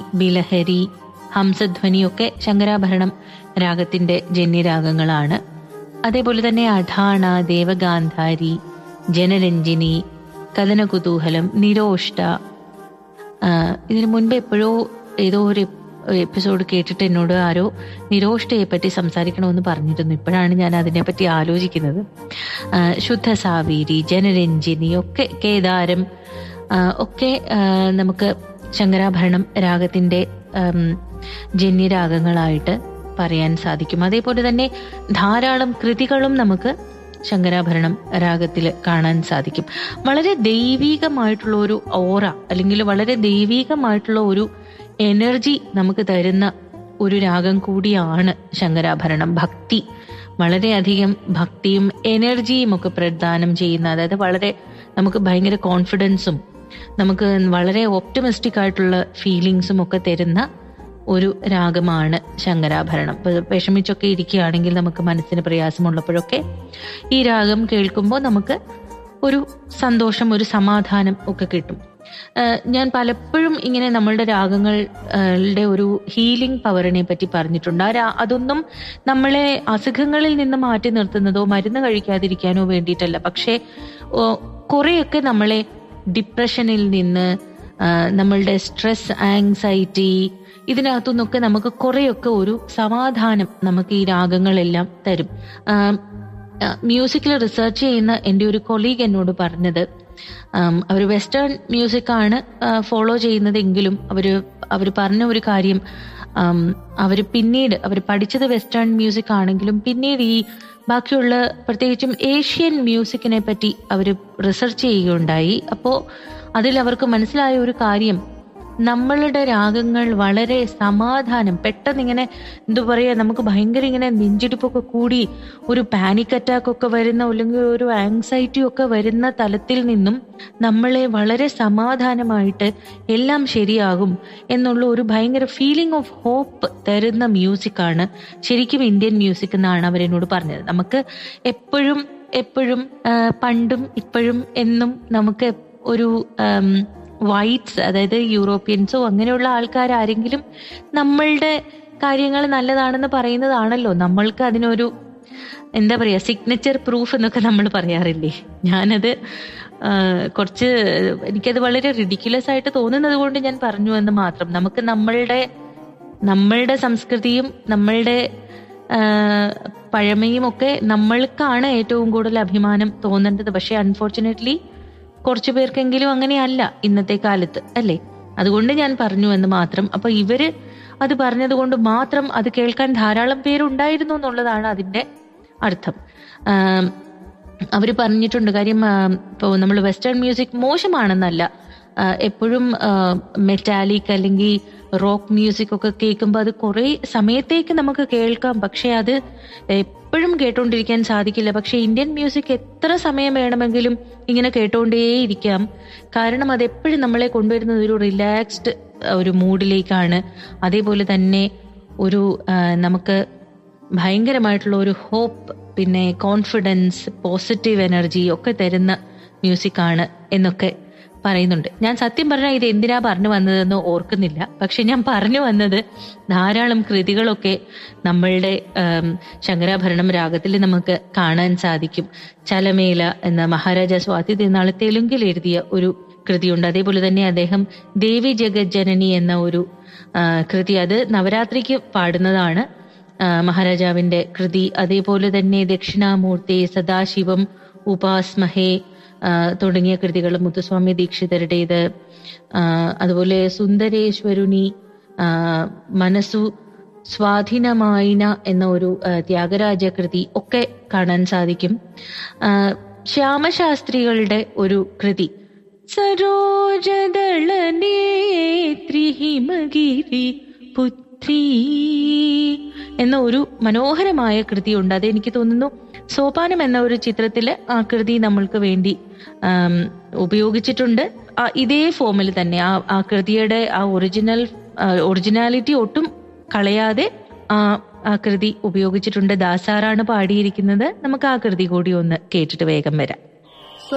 ബിലഹരി ഹംസധ്വനി ഒക്കെ ശങ്കരാഭരണം രാഗത്തിന്റെ ജന്യരാഗങ്ങളാണ് അതേപോലെ തന്നെ അഠാണ ദേവഗാന്ധാരി ജനരഞ്ജിനി കഥനകുതൂഹലം നിരോഷ്ട ആ, ഇതിനു മുൻപ് എപ്പോഴോ ഏതോ ഒരു എപ്പിസോഡ് കേട്ടിട്ട് എന്നോട് ആരോ നിരോഷ്ടയെ പറ്റി സംസാരിക്കണമെന്ന് പറഞ്ഞിരുന്നു ഇപ്പോഴാണ് ഞാൻ അതിനെപ്പറ്റി ആലോചിക്കുന്നത് ആ, ശുദ്ധ സാവീരി ജനരഞ്ജിനി ഒക്കെ കേദാരം ആ, ഒക്കെ ആ, നമുക്ക് ശങ്കരാഭരണം രാഗത്തിന്റെ ആം, ജന്യരാഗങ്ങളായിട്ട് പറയാൻ സാധിക്കും അതേപോലെ തന്നെ ധാരാളം കൃതികളും നമുക്ക് ശങ്കരാഭരണം രാഗത്തിൽ കാണാൻ സാധിക്കും വളരെ ദൈവീകമായിട്ടുള്ള ഒരു ഓറ അല്ലെങ്കിൽ വളരെ ദൈവീകമായിട്ടുള്ള ഒരു എനർജി നമുക്ക് തരുന്ന ഒരു രാഗം കൂടിയാണ് ശങ്കരാഭരണം ഭക്തി വളരെയധികം ഭക്തിയും എനർജിയും ഒക്കെ പ്രദാനം ചെയ്യുന്ന അതായത് വളരെ നമുക്ക് ഭയങ്കര കോൺഫിഡൻസും നമുക്ക് വളരെ ഒപ്റ്റമിസ്റ്റിക് ആയിട്ടുള്ള ഫീലിങ്സും ഒക്കെ തരുന്ന ഒരു രാഗമാണ് ശങ്കരാഭരണം ഇപ്പൊ വിഷമിച്ചൊക്കെ ഇരിക്കുകയാണെങ്കിൽ നമുക്ക് മനസ്സിന് പ്രയാസമുള്ളപ്പോഴൊക്കെ ഈ രാഗം കേൾക്കുമ്പോൾ നമുക്ക് ഒരു സന്തോഷം ഒരു സമാധാനം ഒക്കെ കിട്ടും ആഹ് ഞാൻ പലപ്പോഴും ഇങ്ങനെ നമ്മളുടെ രാഗങ്ങളുടെ ഒരു ഹീലിംഗ് പവറിനെ പറ്റി പറഞ്ഞിട്ടുണ്ട് ആ രാ- അതൊന്നും നമ്മളെ അസുഖങ്ങളിൽ നിന്ന് മാറ്റി നിർത്തുന്നതോ മരുന്ന് കഴിക്കാതിരിക്കാനോ വേണ്ടിയിട്ടല്ല പക്ഷേ ഓ, കുറെയൊക്കെ നമ്മളെ ഡിപ്രഷനിൽ നിന്ന് ആഹ് നമ്മളുടെ സ്ട്രെസ് ആങ്സൈറ്റി ഇതിനകത്തുനിന്നൊക്കെ നമുക്ക് കുറെയൊക്കെ ഒരു സമാധാനം നമുക്ക് ഈ രാഗങ്ങളെല്ലാം തരും മ്യൂസിക്കിൽ റിസർച്ച് ചെയ്യുന്ന എൻ്റെ ഒരു കൊളീഗ് എന്നോട് പറഞ്ഞത് അവർ വെസ്റ്റേൺ മ്യൂസിക് ആണ് ഫോളോ ചെയ്യുന്നതെങ്കിലും അവര് അവർ പറഞ്ഞ ഒരു കാര്യം അവർ പിന്നീട് അവർ പഠിച്ചത് വെസ്റ്റേൺ മ്യൂസിക് ആണെങ്കിലും പിന്നീട് ഈ ബാക്കിയുള്ള പ്രത്യേകിച്ചും ഏഷ്യൻ മ്യൂസിക്കിനെ പറ്റി അവർ റിസർച്ച് ചെയ്യുകയുണ്ടായി അപ്പോൾ അതിൽ അവർക്ക് മനസ്സിലായ ഒരു കാര്യം നമ്മളുടെ രാഗങ്ങൾ വളരെ സമാധാനം പെട്ടെന്ന് ഇങ്ങനെ എന്താ പറയാ നമുക്ക് ഭയങ്കര ഇങ്ങനെ നെഞ്ചിടിപ്പൊക്കെ കൂടി ഒരു പാനിക് അറ്റാക്ക് ഒക്കെ വരുന്ന അല്ലെങ്കിൽ ഒരു ആങ്സൈറ്റി ഒക്കെ വരുന്ന തലത്തിൽ നിന്നും നമ്മളെ വളരെ സമാധാനമായിട്ട് എല്ലാം ശരിയാകും എന്നുള്ള ഒരു ഭയങ്കര ഫീലിംഗ് ഓഫ് ഹോപ്പ് തരുന്ന മ്യൂസിക്കാണ് ശരിക്കും ഇന്ത്യൻ മ്യൂസിക് എന്നാണ് അവരെന്നോട് പറഞ്ഞത് നമുക്ക് എപ്പോഴും എപ്പോഴും ആ, പണ്ടും ഇപ്പോഴും എന്നും നമുക്ക് ഒരു ആം, വൈറ്റ്സ് അതായത് യൂറോപ്യൻസോ അങ്ങനെയുള്ള ആൾക്കാർ ആരെങ്കിലും നമ്മളുടെ കാര്യങ്ങൾ നല്ലതാണെന്ന് പറയുന്നതാണല്ലോ നമ്മൾക്ക് അതിനൊരു എന്താ പറയാ സിഗ്നച്ചർ പ്രൂഫ് എന്നൊക്കെ നമ്മൾ പറയാറില്ലേ ഞാനത് ആ, കുറച്ച് എനിക്കത് വളരെ റിഡിക്കുലസ് ആയിട്ട് തോന്നുന്നത് കൊണ്ട് ഞാൻ പറഞ്ഞു എന്ന് മാത്രം നമുക്ക് നമ്മളുടെ നമ്മളുടെ സംസ്കൃതിയും നമ്മളുടെ ആ, പഴമയും ഒക്കെ നമ്മൾക്കാണ് ഏറ്റവും കൂടുതൽ അഭിമാനം തോന്നേണ്ടത് പക്ഷെ അൺഫോർച്ചുനേറ്റ്ലി കുറച്ചു പേർക്കെങ്കിലും അങ്ങനെയല്ല ഇന്നത്തെ കാലത്ത് അല്ലേ അതുകൊണ്ട് ഞാൻ പറഞ്ഞു എന്ന് മാത്രം അപ്പൊ ഇവര് അത് പറഞ്ഞത് കൊണ്ട് മാത്രം അത് കേൾക്കാൻ ധാരാളം പേരുണ്ടായിരുന്നു എന്നുള്ളതാണ് അതിന്റെ അർത്ഥം ആം, അവര് പറഞ്ഞിട്ടുണ്ട് കാര്യം ഇപ്പോൾ നമ്മൾ വെസ്റ്റേൺ മ്യൂസിക് മോശമാണെന്നല്ല ആ, എപ്പോഴും മെറ്റാലിക് അല്ലെങ്കിൽ റോക്ക് മ്യൂസിക് ഒക്കെ കേൾക്കുമ്പോൾ അത് കുറേ സമയത്തേക്ക് നമുക്ക് കേൾക്കാം പക്ഷെ അത് എപ്പോഴും കേട്ടോണ്ടിരിക്കാൻ സാധിക്കില്ല പക്ഷെ ഇന്ത്യൻ മ്യൂസിക് എത്ര സമയം വേണമെങ്കിലും ഇങ്ങനെ കേട്ടോണ്ടേയിരിക്കാം കാരണം അത് എപ്പോഴും നമ്മളെ കൊണ്ടുവരുന്നത് ഒരു റിലാക്സ്ഡ് ഒരു മൂഡിലേക്കാണ് അതേപോലെ തന്നെ ഒരു ആ, നമുക്ക് ഭയങ്കരമായിട്ടുള്ള ഒരു ഹോപ്പ് പിന്നെ കോൺഫിഡൻസ് പോസിറ്റീവ് എനർജി ഒക്കെ തരുന്ന മ്യൂസിക്കാണ് എന്നൊക്കെ പറയുന്നുണ്ട് ഞാൻ സത്യം പറഞ്ഞാൽ ഇത് എന്തിനാ പറഞ്ഞു വന്നതെന്ന് ഓർക്കുന്നില്ല പക്ഷെ ഞാൻ പറഞ്ഞു വന്നത് ധാരാളം കൃതികളൊക്കെ നമ്മളുടെ ആം, ശങ്കരാഭരണം രാഗത്തിൽ നമുക്ക് കാണാൻ സാധിക്കും ചലമേല എന്ന മഹാരാജ സ്വാതി തിരുനാൾ തെലുങ്കിൽ എഴുതിയ ഒരു കൃതിയുണ്ട് അതേപോലെ തന്നെ അദ്ദേഹം ദേവി ജഗജ്ജനനി എന്ന ഒരു ആ, കൃതി അത് നവരാത്രിക്ക് പാടുന്നതാണ് ആ, മഹാരാജാവിന്റെ കൃതി അതേപോലെ തന്നെ ദക്ഷിണാമൂർത്തി സദാശിവം ഉപാസ്മഹേ ആ, തുടങ്ങിയ കൃതികൾ മുത്തുസ്വാമി ദീക്ഷിതരുടേത് ആ, അതുപോലെ സുന്ദരേശ്വരുണി ആ, മനസ്സു സ്വാധീനമായിന എന്ന ഒരു ആ, ത്യാഗരാജ കൃതി ഒക്കെ കാണാൻ സാധിക്കും ആ, ശ്യാമശാസ്ത്രികളുടെ ഒരു കൃതി സരോജദള നേത്രി ഹിമഗിരി പുത്രി എന്ന ഒരു മനോഹരമായ കൃതിയുണ്ട് അത് എനിക്ക് തോന്നുന്നു സോപാനം എന്ന ഒരു ചിത്രത്തില് ആ കൃതി നമ്മൾക്ക് വേണ്ടി ആം, ഉപയോഗിച്ചിട്ടുണ്ട് ആ ഇതേ ഫോമിൽ തന്നെ ആ ആ കൃതിയുടെ ആ ഒറിജിനൽ ഒറിജിനാലിറ്റി ഒട്ടും കളയാതെ ആ ആ കൃതി ഉപയോഗിച്ചിട്ടുണ്ട് ദാസാറാണ് പാടിയിരിക്കുന്നത് നമുക്ക് ആ കൃതി കൂടി ഒന്ന് കേട്ടിട്ട് വേഗം വരാം